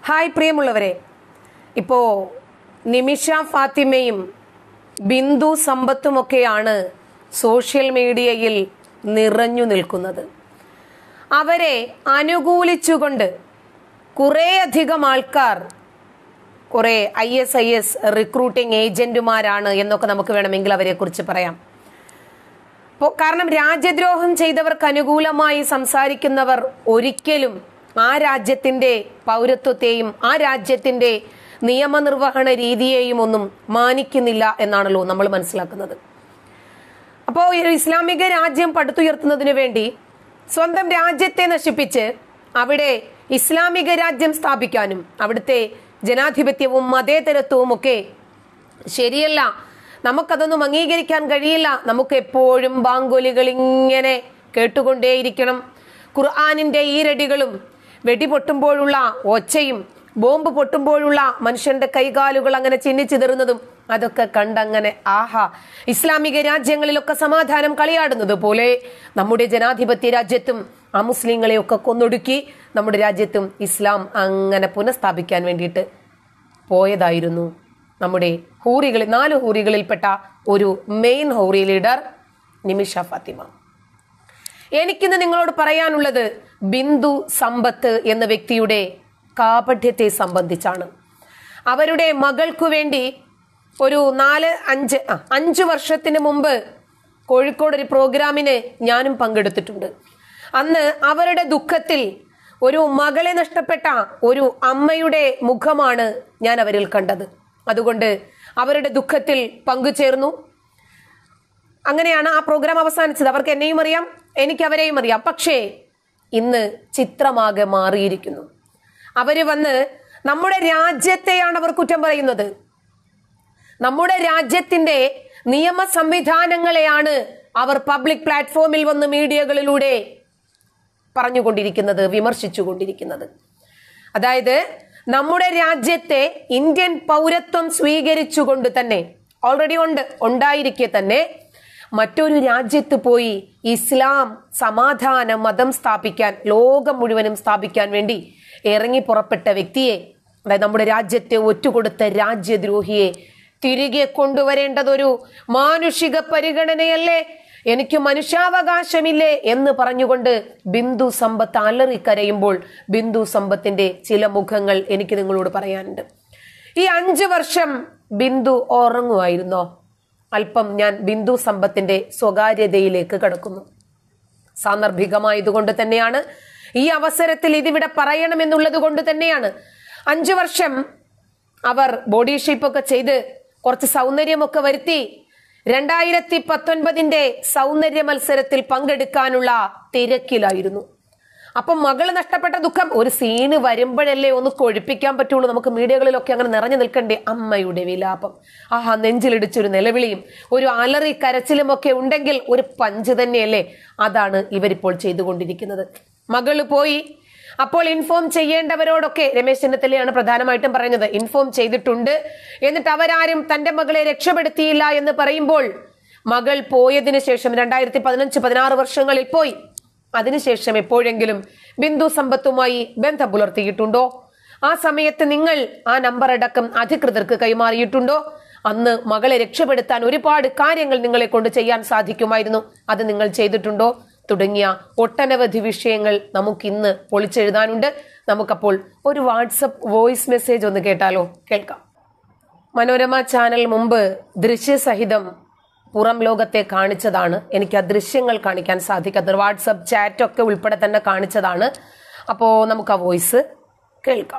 hi പ്രിയമുള്ളവരെ ഇപ്പോൾ നിമിഷ ഫാത്തിമയും Bindu സമ്പത്തുമൊക്കെയാണ് social മീഡിയയിൽ നിറഞ്ഞു നിൽക്കുന്നത് അവരെ അനുകൂലിച്ചുകൊണ്ട് കുറേയധികം ആൾക്കാർ കുറെ I S I S recruiting ഏജന്റുമാരാണ് എന്നൊക്കെ നമുക്ക് വേണമെങ്കിൽ അവരെ കുറിച്ച് പറയാം പോ- കാരണം രാജ്യദ്രോഹം ചെയ്തവർക്ക് അനുകൂലമായി സംസാരിക്കുന്നവർ ഒരിക്കലും ആ രാജ്യത്തിന്റെ പൗരത്വത്തെയും ആ രാജ്യത്തിന്റെ നിയമനിർവഹണ രീതിയെയും ഒന്നും മാനിക്കുന്നില്ല എന്നാണല്ലോ നമ്മൾ മനസ്സിലാക്കുന്നത് അപ്പോൾ ഒരു ഇസ്ലാമിക രാജ്യം പടുത്തുയർത്തുന്നതിന് വേണ്ടി സ്വന്തം രാജ്യത്തെ നശിപ്പിച്ച് അവിടെ ഇസ്ലാമിക രാജ്യം സ്ഥാപിക്കാനും അവിടുത്തെ ജനാധിപത്യവും മതേതരത്വവും ഒക്കെ ശരിയല്ല നമുക്കതൊന്നും അംഗീകരിക്കാൻ കഴിയില്ല നമുക്ക് എപ്പോഴും ബാങ്കുലികൾ ഇങ്ങനെ കേട്ടുകൊണ്ടേയിരിക്കണം ഖുർആാനിന്റെ ഈരടികളും വെടിപൊട്ടുമ്പോഴുള്ള ഒച്ചയും ബോംബ് പൊട്ടുമ്പോഴുള്ള മനുഷ്യന്റെ കൈകാലുകൾ അങ്ങനെ ചിന്നിച്ചിതറുന്നതും അതൊക്കെ കണ്ടങ്ങനെ ആഹാ ഇസ്ലാമിക രാജ്യങ്ങളിലൊക്കെ സമാധാനം കളിയാടുന്നത് പോലെ നമ്മുടെ ജനാധിപത്യ രാജ്യത്തും ആ മുസ്ലിങ്ങളെയൊക്കെ കൊന്നൊടുക്കി നമ്മുടെ രാജ്യത്തും ഇസ്ലാം അങ്ങനെ പുനഃസ്ഥാപിക്കാൻ വേണ്ടിയിട്ട് പോയതായിരുന്നു നമ്മുടെ ഹൂറികളിൽ നാല് ഹൂറികളിൽപ്പെട്ട ഒരു മെയിൻ ഹൂറി ലീഡർ നിമിഷ ഫാത്തിമ എനിക്കിന്ന് നിങ്ങളോട് പറയാനുള്ളത് ബിന്ദു സമ്പത്ത് എന്ന വ്യക്തിയുടെ കാപഠ്യത്തെ സംബന്ധിച്ചാണ് അവരുടെ മകൾക്കു വേണ്ടി ഒരു നാല് അഞ്ച് ആ, അഞ്ച് വർഷത്തിന് മുമ്പ് കോഴിക്കോട് ഒരു പ്രോഗ്രാമിന് ഞാനും പങ്കെടുത്തിട്ടുണ്ട് അന്ന് അവരുടെ ദുഃഖത്തിൽ ഒരു മകളെ നഷ്ടപ്പെട്ട ഒരു അമ്മയുടെ മുഖമാണ് ഞാൻ അവരിൽ കണ്ടത് അതുകൊണ്ട് അവരുടെ ദുഃഖത്തിൽ പങ്കുചേർന്നു അങ്ങനെയാണ് ആ പ്രോഗ്രാം അവസാനിച്ചത് അവർക്ക് എന്നെയും അറിയാം എനിക്ക് അവരെയും അറിയാം പക്ഷേ ഇന്ന് ചിത്രമാകെ മാറിയിരിക്കുന്നു അവര് വന്ന് നമ്മുടെ രാജ്യത്തെയാണ് അവർ കുറ്റം പറയുന്നത് നമ്മുടെ രാജ്യത്തിന്റെ നിയമ സംവിധാനങ്ങളെയാണ് അവർ പബ്ലിക് പ്ലാറ്റ്ഫോമിൽ വന്ന് മീഡിയകളിലൂടെ പറഞ്ഞുകൊണ്ടിരിക്കുന്നത് വിമർശിച്ചുകൊണ്ടിരിക്കുന്നത് അതായത് നമ്മുടെ രാജ്യത്തെ ഇന്ത്യൻ പൗരത്വം സ്വീകരിച്ചുകൊണ്ട് തന്നെ ഓൾറെഡി ഉണ്ട് ഉണ്ടായിരിക്കെ തന്നെ മറ്റൊരു രാജ്യത്ത് പോയി ഇസ്ലാം സമാധാന മതം സ്ഥാപിക്കാൻ ലോകം മുഴുവനും സ്ഥാപിക്കാൻ വേണ്ടി ഇറങ്ങി പുറപ്പെട്ട വ്യക്തിയെ അതായത് നമ്മുടെ രാജ്യത്തെ ഒറ്റുകൊടുത്ത രാജ്യദ്രോഹിയെ തിരികെ കൊണ്ടുവരേണ്ടതൊരു മാനുഷിക പരിഗണനയല്ലേ എനിക്ക് മനുഷ്യാവകാശമില്ലേ എന്ന് പറഞ്ഞുകൊണ്ട് ബിന്ദു സമ്പത്ത് അലറിക്കരയുമ്പോൾ ബിന്ദു സമ്പത്തിന്റെ ചില മുഖങ്ങൾ എനിക്ക് നിങ്ങളോട് പറയാനുണ്ട് ഈ അഞ്ചു വർഷം ബിന്ദു ഉറങ്ങുമായിരുന്നോ അല്പം ഞാൻ ബിന്ദു സമ്പത്തിന്റെ സ്വകാര്യതയിലേക്ക് കടക്കുന്നു സാന്ദർഭികമായതുകൊണ്ട് തന്നെയാണ് ഈ അവസരത്തിൽ ഇതിവിടെ പറയണമെന്നുള്ളത് കൊണ്ട് തന്നെയാണ് അഞ്ചു വർഷം അവർ ബോഡി ഷേപ്പ് ഒക്കെ ചെയ്ത് കുറച്ച് സൗന്ദര്യമൊക്കെ വരുത്തി രണ്ടായിരത്തി പത്തൊൻപതിന്റെ സൗന്ദര്യ മത്സരത്തിൽ പങ്കെടുക്കാനുള്ള തിരക്കിലായിരുന്നു അപ്പം മകള് നഷ്ടപ്പെട്ട ദുഃഖം ഒരു സീന് വരുമ്പോഴല്ലേ ഒന്ന് കൊഴിപ്പിക്കാൻ പറ്റുള്ളൂ നമുക്ക് മീഡിയകളിലൊക്കെ അങ്ങനെ നിറഞ്ഞു നിൽക്കണ്ടേ അമ്മയുടെ വിലാപം ആഹാ നെഞ്ചിലിടിച്ചൊരു നിലവിളിയും ഒരു അലറി കരച്ചിലും ഒക്കെ ഉണ്ടെങ്കിൽ ഒരു പഞ്ച് തന്നെയല്ലേ അതാണ് ഇവരിപ്പോൾ ചെയ്തുകൊണ്ടിരിക്കുന്നത് മകള് പോയി അപ്പോൾ ഇൻഫോം ചെയ്യേണ്ടവരോടൊക്കെ രമേശ് ചെന്നിത്തലയാണ് പ്രധാനമായിട്ടും പറയുന്നത് ഇൻഫോം ചെയ്തിട്ടുണ്ട് എന്നിട്ട് അവരാരും തന്റെ മകളെ രക്ഷപ്പെടുത്തിയില്ല എന്ന് പറയുമ്പോൾ മകൾ പോയതിനു ശേഷം രണ്ടായിരത്തി പതിനഞ്ച് പതിനാറ് വർഷങ്ങളിൽ പോയി അതിനുശേഷം എപ്പോഴെങ്കിലും ബിന്ദു സമ്പത്തുമായി ബന്ധം പുലർത്തിയിട്ടുണ്ടോ ആ സമയത്ത് നിങ്ങൾ ആ നമ്പർ അടക്കം അധികൃതർക്ക് കൈമാറിയിട്ടുണ്ടോ അന്ന് മകളെ രക്ഷപ്പെടുത്താൻ ഒരുപാട് കാര്യങ്ങൾ നിങ്ങളെ കൊണ്ട് ചെയ്യാൻ സാധിക്കുമായിരുന്നു അത് നിങ്ങൾ ചെയ്തിട്ടുണ്ടോ തുടങ്ങിയ ഒട്ടനവധി വിഷയങ്ങൾ നമുക്കിന്ന് പൊളിച്ചെഴുതാനുണ്ട് നമുക്കപ്പോൾ ഒരു വാട്സപ്പ് വോയിസ് മെസ്സേജ് ഒന്ന് കേട്ടാലോ കേൾക്കാം മനോരമ ചാനൽ മുമ്പ് ദൃശ്യസഹിതം പുറം ലോകത്തെ കാണിച്ചതാണ് എനിക്ക് ആ ദൃശ്യങ്ങൾ കാണിക്കാൻ സാധിക്കാത്തത് വാട്സപ്പ് ചാറ്റൊക്കെ ഉൾപ്പെടെ തന്നെ കാണിച്ചതാണ് അപ്പോൾ നമുക്ക് ആ വോയിസ് കേൾക്കാം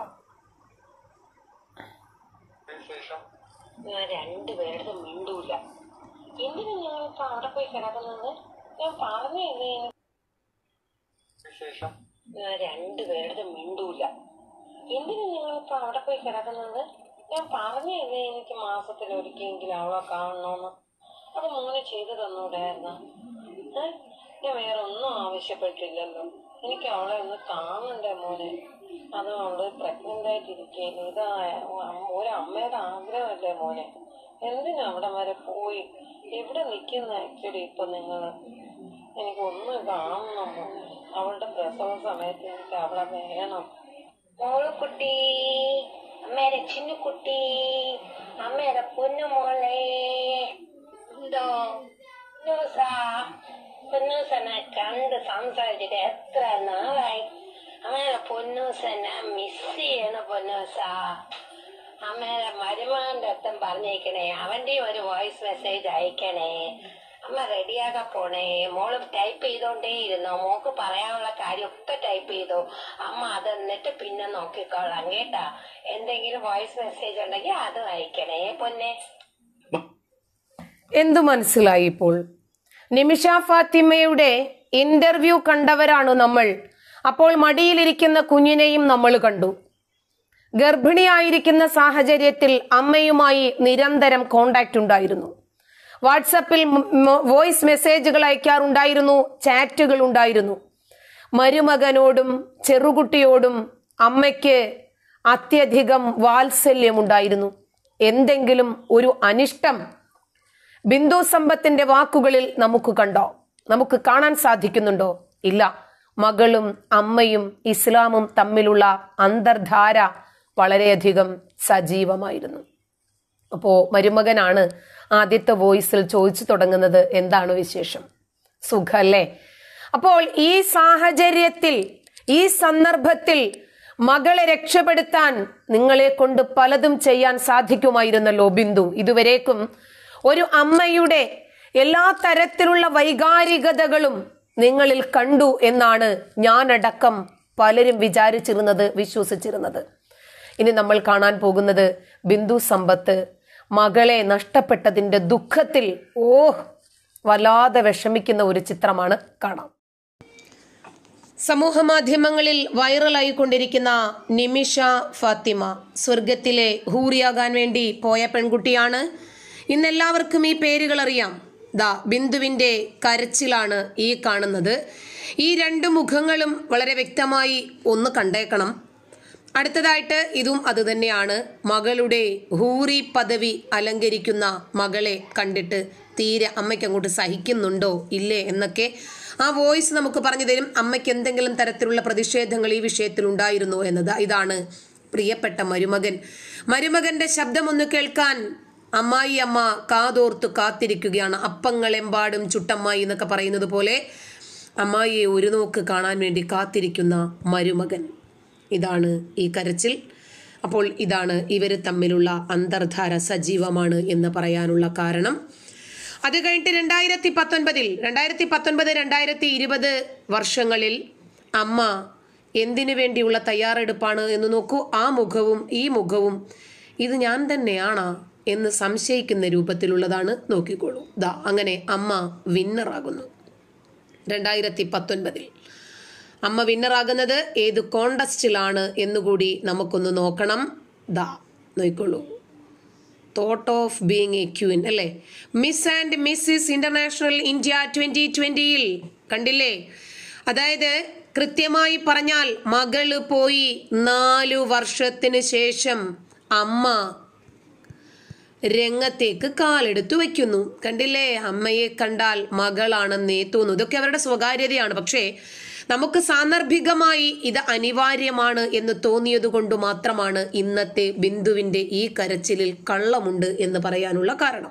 ഞാൻ രണ്ടുപേരുടെ മിണ്ടൂല എന്തിനാ ഞങ്ങളിപ്പോ അവിടെ പോയി കിടക്കുന്നത് ഞാൻ പറഞ്ഞില്ലേ വിശേഷം ഞാൻ രണ്ടുപേരുടെ മിണ്ടൂല എന്തിനാ ഞങ്ങളിപ്പോ അവിടെ പോയി കിടക്കുന്നത് ഞാൻ പറഞ്ഞില്ലേ എനിക്ക് മാസത്തിൽ ഒരിക്കലെങ്കിലും അവളെ കാണണമെന്ന് അത് മോനെ ചെയ്തു തന്നൂടായിരുന്ന ഞാൻ വേറെ ഒന്നും ആവശ്യപ്പെട്ടില്ലല്ലോ എനിക്ക് അവളെ ഒന്ന് കാണണ്ടേ മോനെ അതുകൊണ്ട് പ്രഗ്നന്റ് ആയിട്ടിരിക്കുകയല്ലേ ഇതാ ഒരു അമ്മയുടെ ആഗ്രഹമല്ലേ മോനെ എന്തിനാ അവിടെ വരെ പോയി എവിടെ നിൽക്കുന്ന ആക്ച്വലി ഇപ്പൊ നിങ്ങള് എനിക്ക് ഒന്ന് കാണണം മോനെ അവളുടെ പ്രസവ സമയത്ത് എനിക്ക് അവളെ വേണം മോളുക്കുട്ടി അമ്മേരെ ചിന്നുക്കുട്ടി അമ്മേരെ പൊന്നുമോളെ എന്തോ പൊന്നൂസ പൊന്നൂസനെ കണ്ട് സംസാരിച്ചിട്ട് എത്ര നാളായി അമ്മേരെ പൊന്നൂസനെ മിസ് ചെയ്യണ പൊന്നൂസ അമ്മേരെ മരുമകന്റെ അടുത്തും പറഞ്ഞേക്കണേ അവന്റെയും ഒരു വോയിസ് മെസ്സേജ് അയക്കണേ അമ്മ റെഡിയാകാൻ പോണേ മോള് ടൈപ്പ് ചെയ്തോണ്ടേ ഇരുന്നോ മോക്ക് പറയാനുള്ള കാര്യമൊക്കെ ടൈപ്പ് ചെയ്തു അമ്മ അത് എന്നിട്ട് പിന്നെ നോക്കിക്കോളാം കേട്ടാ എന്തെങ്കിലും വോയിസ് മെസ്സേജ് ഉണ്ടെങ്കിൽ അത് അയക്കണേ പൊന്നെ എന്തു മനസ്സിലായി ഇപ്പോൾ നിമിഷ ഫാത്തിമയുടെ ഇന്റർവ്യൂ കണ്ടവരാണ് നമ്മൾ അപ്പോൾ മടിയിലിരിക്കുന്ന കുഞ്ഞിനെയും നമ്മൾ കണ്ടു ഗർഭിണിയായിരിക്കുന്ന സാഹചര്യത്തിൽ അമ്മയുമായി നിരന്തരം കോണ്ടാക്ട് ഉണ്ടായിരുന്നു വാട്സപ്പിൽ വോയിസ് മെസ്സേജുകൾ അയക്കാറുണ്ടായിരുന്നു ചാറ്റുകൾ ഉണ്ടായിരുന്നു മരുമകനോടും ചെറുകുട്ടിയോടും അമ്മയ്ക്ക് അത്യധികം വാത്സല്യമുണ്ടായിരുന്നു എന്തെങ്കിലും ഒരു അനിഷ്ടം ബിന്ദു സമ്പത്തിന്റെ വാക്കുകളിൽ നമുക്ക് കണ്ടോ നമുക്ക് കാണാൻ സാധിക്കുന്നുണ്ടോ ഇല്ല മകളും അമ്മയും ഇസ്ലാമും തമ്മിലുള്ള അന്തർധാര വളരെയധികം സജീവമായിരുന്നു അപ്പോ മരുമകനാണ് ആദ്യത്തെ വോയിസിൽ ചോദിച്ചു തുടങ്ങുന്നത് എന്താണ് വിശേഷം സുഖല്ലേ അപ്പോൾ ഈ സാഹചര്യത്തിൽ ഈ സന്ദർഭത്തിൽ മകളെ രക്ഷപ്പെടുത്താൻ നിങ്ങളെ കൊണ്ട് പലതും ചെയ്യാൻ സാധിക്കുമായിരുന്നല്ലോ ബിന്ദു ഇതുവരേക്കും ഒരു അമ്മയുടെ എല്ലാ തരത്തിലുള്ള വൈകാരികതകളും നിങ്ങളിൽ കണ്ടു എന്നാണ് ഞാനടക്കം പലരും വിചാരിച്ചിരുന്നത് വിശ്വസിച്ചിരുന്നത് ഇനി നമ്മൾ കാണാൻ പോകുന്നത് ബിന്ദു സമ്പത്ത് മകളെ നഷ്ടപ്പെട്ടതിന്റെ ദുഃഖത്തിൽ ഓ വല്ലാതെ വിഷമിക്കുന്ന ഒരു ചിത്രമാണ് കാണാം സമൂഹ മാധ്യമങ്ങളിൽ വൈറലായിക്കൊണ്ടിരിക്കുന്ന നിമിഷ ഫാത്തിമ സ്വർഗത്തിലെ ഹൂറിയാകാൻ വേണ്ടി പോയ പെൺകുട്ടിയാണ് ഇന്നെല്ലാവർക്കും ഈ പേരുകൾ അറിയാം ദാ ബിന്ദുവിന്റെ കരച്ചിലാണ് ഈ കാണുന്നത് ഈ രണ്ട് മുഖങ്ങളും വളരെ വ്യക്തമായി ഒന്ന് കണ്ടേക്കണം അടുത്തതായിട്ട് ഇതും അതുതന്നെയാണ് മകളുടെ ഹൂറി പദവി അലങ്കരിക്കുന്ന മകളെ കണ്ടിട്ട് തീരെ അമ്മയ്ക്ക് അങ്ങോട്ട് സഹിക്കുന്നുണ്ടോ ഇല്ലേ എന്നൊക്കെ ആ വോയിസ് നമുക്ക് പറഞ്ഞു തരും അമ്മയ്ക്ക് എന്തെങ്കിലും തരത്തിലുള്ള പ്രതിഷേധങ്ങൾ ഈ വിഷയത്തിൽ ഉണ്ടായിരുന്നോ എന്നത് ഇതാണ് പ്രിയപ്പെട്ട മരുമകൻ മരുമകന്റെ ശബ്ദം ഒന്ന് കേൾക്കാൻ അമ്മായി അമ്മ കാതോർത്ത് കാത്തിരിക്കുകയാണ് അപ്പങ്ങളെമ്പാടും ചുട്ടമ്മായി എന്നൊക്കെ പറയുന്നത് പോലെ അമ്മായിയെ ഒരു നോക്ക് കാണാൻ വേണ്ടി കാത്തിരിക്കുന്ന മരുമകൻ ഇതാണ് ഈ കരച്ചിൽ അപ്പോൾ ഇതാണ് ഇവർ തമ്മിലുള്ള അന്തർധാര സജീവമാണ് എന്ന് പറയാനുള്ള കാരണം അത് കഴിഞ്ഞിട്ട് രണ്ടായിരത്തി പത്തൊൻപതിൽ രണ്ടായിരത്തി പത്തൊൻപത് രണ്ടായിരത്തി ഇരുപത് വർഷങ്ങളിൽ അമ്മ എന്തിനു വേണ്ടിയുള്ള തയ്യാറെടുപ്പാണ് എന്ന് നോക്കൂ ആ മുഖവും ഈ മുഖവും ഇത് ഞാൻ തന്നെയാണാ എന്ന് സംശയിക്കുന്ന രൂപത്തിലുള്ളതാണ് നോക്കിക്കോളൂ ദാ അങ്ങനെ അമ്മ വിന്നറാകുന്നു രണ്ടായിരത്തി പത്തൊൻപതിൽ അമ്മ വിന്നറാകുന്നത് ഏത് കോണ്ടസ്റ്റിലാണ് എന്നുകൂടി നമുക്കൊന്ന് നോക്കണം ദാ നോക്കിക്കോളൂ thought of being a queen അല്ലേ miss and Mrs international India twenty ട്വന്റിയിൽ കണ്ടില്ലേ അതായത് കൃത്യമായി പറഞ്ഞാൽ മകള് പോയി നാലു വർഷത്തിന് ശേഷം അമ്മ രംഗത്തേക്ക് കാലെടുത്തു വെക്കുന്നു കണ്ടില്ലേ അമ്മയെ കണ്ടാൽ മകളാണെന്നേ തോന്നുന്നു ഇതൊക്കെ അവരുടെ സ്വകാര്യതയാണ് പക്ഷേ നമുക്ക് സാന്ദർഭികമായി ഇത് അനിവാര്യമാണ് എന്ന് തോന്നിയത് കൊണ്ട് മാത്രമാണ് ഇന്നത്തെ ബിന്ദുവിന്റെ ഈ കരച്ചിലിൽ കള്ളമുണ്ട് എന്ന് പറയാനുള്ള കാരണം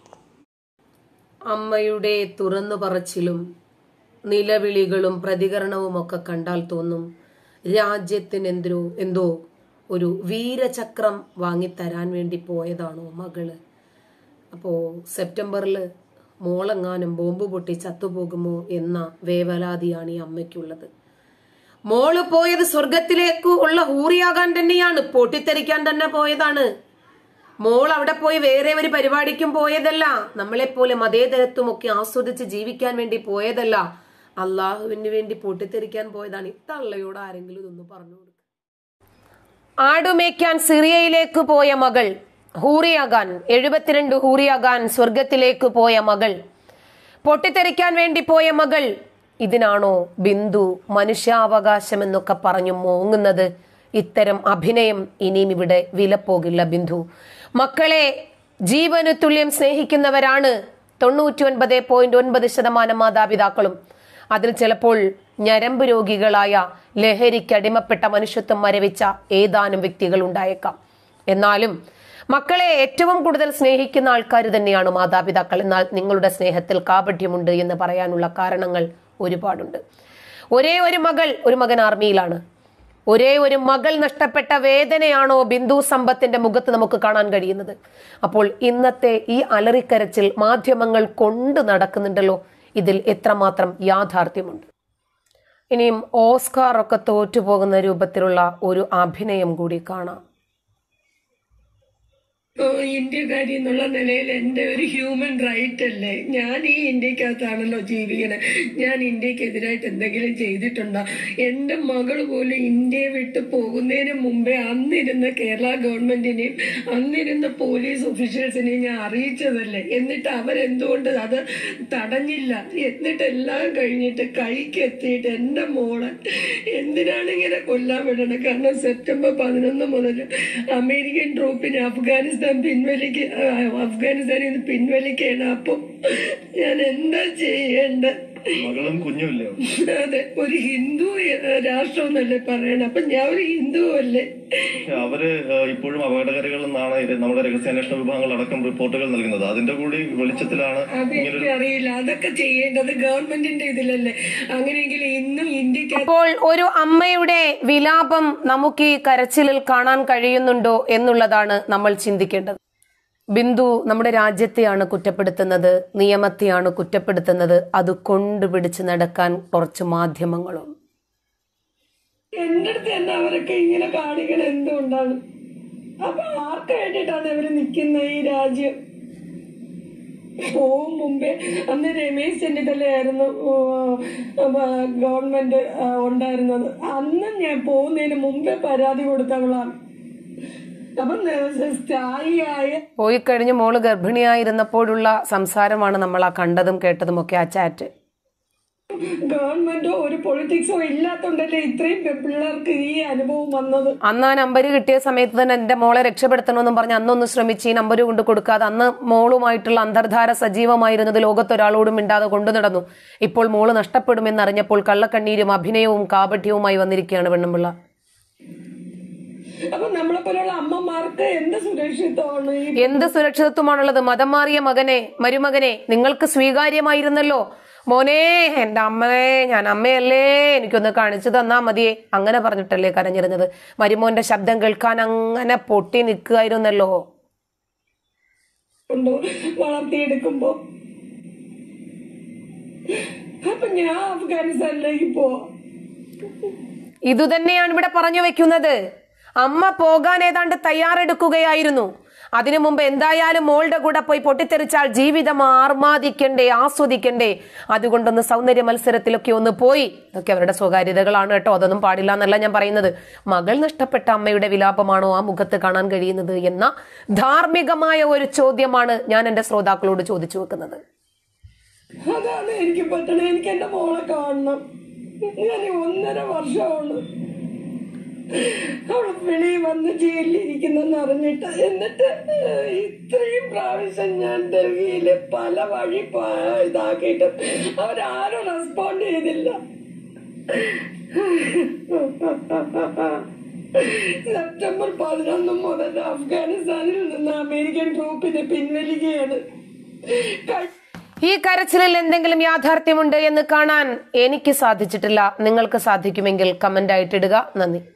അമ്മയുടെ തുറന്നു പറച്ചിലും നിലവിളികളും പ്രതികരണവും ഒക്കെ കണ്ടാൽ തോന്നും രാജ്യത്തിന് എന്തോ എന്തോ ഒരു വീരചക്രം വാങ്ങിത്തരാൻ വേണ്ടി പോയതാണോ മകള് അപ്പോ സെപ്റ്റംബറിൽ മോളെങ്ങാനും ബോംബ് പൊട്ടി ചത്തുപോകുമോ എന്ന വേവലാതിയാണ് ഈ അമ്മയ്ക്കുള്ളത് മോള് പോയത് സ്വർഗത്തിലേക്ക് ഉള്ള ഹൂറിയാകാൻ തന്നെയാണ് പൊട്ടിത്തെറിക്കാൻ തന്നെ പോയതാണ് മോൾ അവിടെ പോയി വേറെ ഒരു പരിപാടിക്കും പോയതല്ല നമ്മളെപ്പോലെ മതേതരത്വം ഒക്കെ ആസ്വദിച്ച് ജീവിക്കാൻ വേണ്ടി പോയതല്ല അള്ളാഹുവിന് വേണ്ടി പൊട്ടിത്തെറിക്കാൻ പോയതാണ് ഇത്തള്ളയോട് ആരെങ്കിലും ഇതൊന്ന് പറഞ്ഞു കൊടുക്കുക ആടുമേക്കാൻ സിറിയയിലേക്ക് പോയ മകൾ ഹൂറിയാകാൻ എഴുപത്തിരണ്ട് ഹൂറിയാകാൻ സ്വർഗത്തിലേക്ക് പോയ മകൾ പൊട്ടിത്തെറിക്കാൻ വേണ്ടി പോയ മകൾ ഇതിനാണോ ബിന്ദു മനുഷ്യാവകാശം എന്നൊക്കെ പറഞ്ഞു മോങ്ങുന്നത് ഇത്തരം അഭിനയം ഇനിയും ഇവിടെ വിലപ്പോകില്ല ബിന്ദു മക്കളെ ജീവന് തുല്യം സ്നേഹിക്കുന്നവരാണ് തൊണ്ണൂറ്റി ഒൻപത് പോയിന്റ് ഒൻപത് ശതമാനം മാതാപിതാക്കളും അതിൽ ചിലപ്പോൾ ഞരമ്പ് രോഗികളായ ലഹരിക്കടിമപ്പെട്ട മനുഷ്യത്വം മരവിച്ച ഏതാനും വ്യക്തികൾ ഉണ്ടായേക്കാം എന്നാലും മക്കളെ ഏറ്റവും കൂടുതൽ സ്നേഹിക്കുന്ന ആൾക്കാർ തന്നെയാണ് മാതാപിതാക്കൾ എന്നാൽ നിങ്ങളുടെ സ്നേഹത്തിൽ കാപട്യമുണ്ട് എന്ന് പറയാനുള്ള കാരണങ്ങൾ ഒരുപാടുണ്ട് ഒരേ ഒരു മകൾ ഒരു മകൻ ആർമിയിലാണ് ഒരേ ഒരു മകൾ നഷ്ടപ്പെട്ട വേദനയാണോ ബിന്ദു സമ്പത്തിന്റെ മുഖത്ത് നമുക്ക് കാണാൻ കഴിയുന്നത് അപ്പോൾ ഇന്നത്തെ ഈ അലറിക്കരച്ചിൽ മാധ്യമങ്ങൾ കൊണ്ട് നടക്കുന്നുണ്ടല്ലോ ഇതിൽ എത്രമാത്രം യാഥാർത്ഥ്യമുണ്ട് ഇനിയും ഓസ്കാർ ഒക്കെ തോറ്റുപോകുന്ന രൂപത്തിലുള്ള ഒരു അഭിനയം കൂടി കാണാം ഓ, ഇന്ത്യക്കാരി എന്നുള്ള നിലയിൽ എൻ്റെ ഒരു ഹ്യൂമൻ റൈറ്റ് അല്ലേ ഞാൻ ഈ ഇന്ത്യക്കകത്താണല്ലോ ജീവിക്കണേ ഞാൻ ഇന്ത്യക്കെതിരായിട്ട് എന്തെങ്കിലും ചെയ്തിട്ടുണ്ടോ എൻ്റെ മകൾ പോലും ഇന്ത്യയെ വിട്ട് പോകുന്നതിന് മുമ്പേ അന്നിരുന്ന കേരള ഗവൺമെന്റിനെയും അന്നിരുന്ന പോലീസ് ഒഫീഷ്യൽസിനെയും ഞാൻ അറിയിച്ചതല്ലേ എന്നിട്ട് അവരെന്തുകൊണ്ട് അത് തടഞ്ഞില്ല എന്നിട്ട് എല്ലാം കഴിഞ്ഞിട്ട് കൈക്ക് എത്തിയിട്ട് എൻ്റെ മോളെ എന്തിനാണ് ഇങ്ങനെ കൊല്ലാൻ വിടണത് കാരണം സെപ്റ്റംബർ പതിനൊന്ന് മുതൽ അമേരിക്കൻ ട്രൂപ്പിനെ അഫ്ഗാനിസ്ഥാൻ പിൻവലിക്ക ആ, അഫ്ഗാനിസ്ഥാനിൽ നിന്ന് പിൻവലിക്കുകയാണ് അപ്പം ഞാൻ എന്താ ചെയ്യേണ്ടത് മകളും കുഞ്ഞുമില്ലേ അതെ ഒരു ഹിന്ദു ഏഹ്, രാഷ്ട്രം എന്നല്ലേ പറയണത് അപ്പൊ ഞാൻ ഒരു ഹിന്ദു അല്ലേ അവര് ഏഹ്, ഇപ്പോഴും അപകടകാരികൾ എന്നാണ് ഇത് നമ്മുടെ രഹസ്യാന്വേഷണ വിഭാഗങ്ങൾ അടക്കം റിപ്പോർട്ടുകൾ നൽകുന്നത് അതിന്റെ കൂടി വെളിച്ചത്തിലാണ് അതെനിക്ക് അറിയില്ല അതൊക്കെ ചെയ്യേണ്ടത് ഗവൺമെന്റിന്റെ ഇതിലല്ലേ അങ്ങനെയെങ്കിൽ ഇന്നും ഇന്ത്യക്ക് അപ്പോൾ ഒരു അമ്മയുടെ വിലാപം നമുക്ക് ഈ കരച്ചിലിൽ കാണാൻ കഴിയുന്നുണ്ടോ എന്നുള്ളതാണ് നമ്മൾ ചിന്തിക്കേണ്ടത് ബിന്ദു നമ്മുടെ രാജ്യത്തെയാണ് കുറ്റപ്പെടുത്തുന്നത് നിയമത്തെയാണ് കുറ്റപ്പെടുത്തുന്നത് അത് കൊണ്ടുപിടിച്ച് നടക്കാൻ കുറച്ച് മാധ്യമങ്ങളും എന്റെ അടുത്ത് തന്നെ അവരൊക്കെ ഇങ്ങനെ കാണിക്കണ എന്തുകൊണ്ടാണ് അപ്പൊ ആർക്ക് വേണ്ടിയിട്ടാണ് അവര് നിക്കുന്ന ഈ രാജ്യം പോവും മുമ്പേ അന്ന് രമേശ് ചെന്നിത്തലയായിരുന്നു ഗവൺമെന്റ് ഉണ്ടായിരുന്നത് അന്ന് ഞാൻ പോകുന്നതിന് മുമ്പേ പരാതി കൊടുത്തവളാണ് അപ്പം സ്ഥായിയായ പോയി കഴിഞ്ഞ് മോള് ഗർഭിണിയായിരുന്നപ്പോഴുള്ള സംസാരമാണ് നമ്മൾ ആ കണ്ടതും കേട്ടതും ഒക്കെ ആ ചാറ്റ് ഗവൺമെന്റോ ഒരു പൊളിറ്റിക്സോ ഇല്ലാത്തോണ്ടല്ലേ ഇത്രയും പിള്ളേർക്ക് ഈ അനുഭവം വന്നത് അന്ന് ആ നമ്പർ കിട്ടിയ സമയത്ത് തന്നെ എന്റെ മോളെ രക്ഷപ്പെടുത്തണമെന്നും പറഞ്ഞ് അന്നൊന്ന് ശ്രമിച്ച് ഈ നമ്പർ കൊണ്ട് കൊടുക്കാതെ അന്ന് മോളുമായിട്ടുള്ള അന്തർധാര സജീവമായിരുന്നത് ലോകത്തൊരാളോടും മിണ്ടാതെ കൊണ്ടു നടന്നു ഇപ്പോൾ മോള് നഷ്ടപ്പെടുമെന്നറിഞ്ഞപ്പോൾ കള്ളക്കണ്ണീരും അഭിനയവും കാപട്യവുമായി വന്നിരിക്കുകയാണ് പെണ്ണുമ്പിള്ള അപ്പൊ നമ്മളെ പോലെയുള്ള അമ്മമാർക്ക് എന്ത് സുരക്ഷിതമാണ് ഈ എന്ത് സുരക്ഷിതത്വമാണുള്ളത് മതം മാറിയ മകനെ മരുമകനെ നിങ്ങൾക്ക് സ്വീകാര്യമായിരുന്നല്ലോ മോനെ എന്റെ അമ്മയെ ഞാൻ അമ്മയല്ലേ എനിക്കൊന്ന് കാണിച്ചു തന്നാ മതിയേ അങ്ങനെ പറഞ്ഞിട്ടല്ലേ കരഞ്ഞിരുന്നത് മരുമോന്റെ ശബ്ദം കേൾക്കാൻ അങ്ങനെ പൊട്ടി നിൽക്കുകയായിരുന്നല്ലോ കൊണ്ട് വളർത്തിയെടുക്കുമ്പോ അപ്പൊ ഞാൻ അഫ്ഗാനിസ്ഥാനിലേക്ക് പോവാം ഇതുതന്നെയാണ് ഇവിടെ പറഞ്ഞു വെക്കുന്നത് അമ്മ പോകാൻ ഏതാണ്ട് തയ്യാറെടുക്കുകയായിരുന്നു അതിനു മുമ്പ് എന്തായാലും മോളുടെ കൂടെ പോയി പൊട്ടിത്തെറിച്ചാൽ ജീവിതം ആർമാദിക്കണ്ടേ ആസ്വദിക്കണ്ടേ അതുകൊണ്ടൊന്ന് സൗന്ദര്യ മത്സരത്തിലൊക്കെ ഒന്ന് പോയി ഇതൊക്കെ അവരുടെ സ്വകാര്യതകളാണ് കേട്ടോ അതൊന്നും പാടില്ല എന്നല്ല ഞാൻ പറയുന്നത് മകൾ നഷ്ടപ്പെട്ട അമ്മയുടെ വിലാപമാണോ ആ മുഖത്ത് കാണാൻ കഴിയുന്നത് എന്ന ധാർമ്മികമായ ഒരു ചോദ്യമാണ് ഞാൻ എന്റെ ശ്രോതാക്കളോട് ചോദിച്ചു വെക്കുന്നത് അതാണ് എനിക്ക് പറ്റണത് എനിക്ക് എന്റെ മോളെ കാണണം ഞാൻ ഈ ഒന്നര വർഷമാണ് അവള് വെളിയിൽ വന്ന് ജയിലിലിരിക്കുന്നെന്ന് അറിഞ്ഞിട്ട് എന്നിട്ട് ഇത്രയും പ്രാവശ്യം ഞാൻ ഡൽഹിയില് പല വഴി പ- ഇതാക്കിയിട്ട് അവരാരും റെസ്പോണ്ട് ചെയ്തില്ല സെപ്റ്റംബർ പതിനൊന്ന് മുതൽ അഫ്ഗാനിസ്ഥാനിൽ നിന്ന് അമേരിക്കൻ ട്രൂപ്പിനെ പിൻവലിക്കുകയാണ് കഴി- ഈ കരച്ചിലിൽ എന്തെങ്കിലും യാഥാർത്ഥ്യമുണ്ട് എന്ന് കാണാൻ എനിക്ക് സാധിച്ചിട്ടില്ല നിങ്ങൾക്ക് സാധിക്കുമെങ്കിൽ കമന്റ് ആയിട്ടിടുക നന്ദി